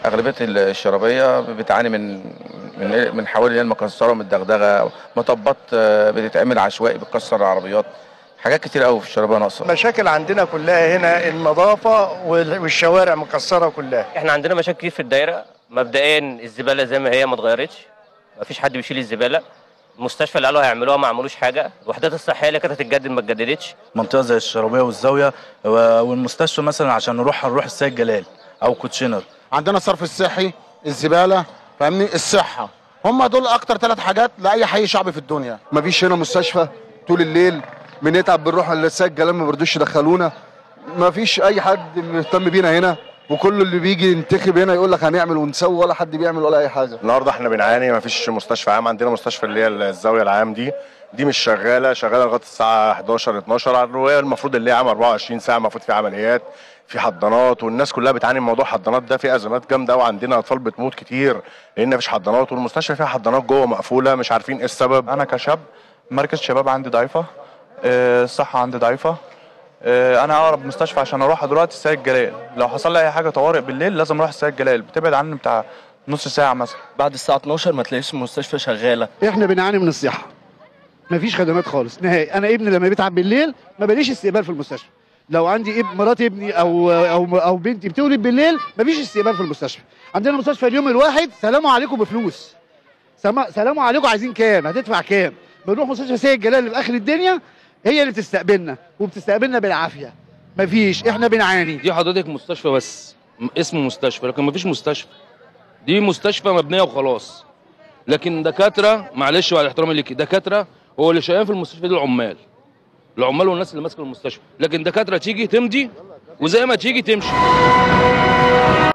اغلبيه الشرابيه بتعاني من من من حوالي المكسره ومتدغدغه مطبات آه، بتتعمل عشوائي بتكسر العربيات حاجات كتير قوي في الشرابيه ناقصه مشاكل عندنا كلها هنا النظافة وال- والشوارع مكسرة كلها احنا عندنا مشاكل كتير في الدايره مبدئيا الزباله زي ما هي ما اتغيرتش ما فيش حد بيشيل الزباله المستشفى اللي قالوا هيعملوها ما عملوش حاجه الوحدات الصحيه اللي كانت هتتجدد ما اتجددتش منطقه زي الشرابيه والزاويه و- والمستشفى مثلا عشان نروح هنروح السيد جلال او كوتشينر عندنا الصرف الصحي الزباله فاهمني الصحه هم دول اكتر ثلاث حاجات لاي حي شعبي في الدنيا مفيش هنا مستشفى طول الليل بنتعب بنروح للساج جلال ما بيرضوش يدخلونا مفيش اي حد مهتم بينا هنا وكل اللي بيجي ينتخب هنا يقول لك هنعمل ونسوي ولا حد بيعمل ولا اي حاجه النهارده احنا بنعاني ما فيش مستشفى عام عندنا مستشفى اللي هي الزاويه العام دي دي مش شغاله شغاله لغايه الساعه 11 12 وهي المفروض اللي هي عام 24 ساعه المفروض في عمليات في حضانات والناس كلها بتعاني من موضوع الحضانات ده في ازمات جامده قوي عندنا اطفال بتموت كتير لان مفيش حضانات والمستشفى فيها حضانات جوه مقفوله مش عارفين ايه السبب انا كشاب مركز شباب عندي ضعيفه آه، الصحه عندي ضعيفه آه، انا اقرب مستشفى عشان اروحها دلوقتي السيد جلال لو حصل لي اي حاجه طوارئ بالليل لازم اروح السيد جلال بتبعد عني بتاع نص ساعه مثلا بعد الساعه 12 ما تلاقيش المستشفى شغاله احنا بنعاني من الصحه مفيش خدمات خالص نهائي انا ابني لما بيتعب بالليل ما بلاقيش استقبال في المستشفى لو عندي ابن مرات ابني او او او بنتي بتولد بالليل مفيش استقبال في المستشفى عندنا مستشفى اليوم الواحد سلام عليكم بفلوس سما- سلام عليكم عايزين كام هتدفع كام بنروح مستشفى سيد جلال اللي في اخر الدنيا هي اللي بتستقبلنا وبتستقبلنا بالعافيه مفيش احنا بنعاني دي حضرتك مستشفى بس م- اسم مستشفى لكن مفيش مستشفى دي مستشفى مبنيه وخلاص لكن دكاتره معلش بعد احترامي ليكي دكاتره هو اللي شغال في المستشفى دي العمال العمال والناس اللي ماسكه المستشفى لكن دكاتره تيجي تمضي وزي ما تيجي تمشي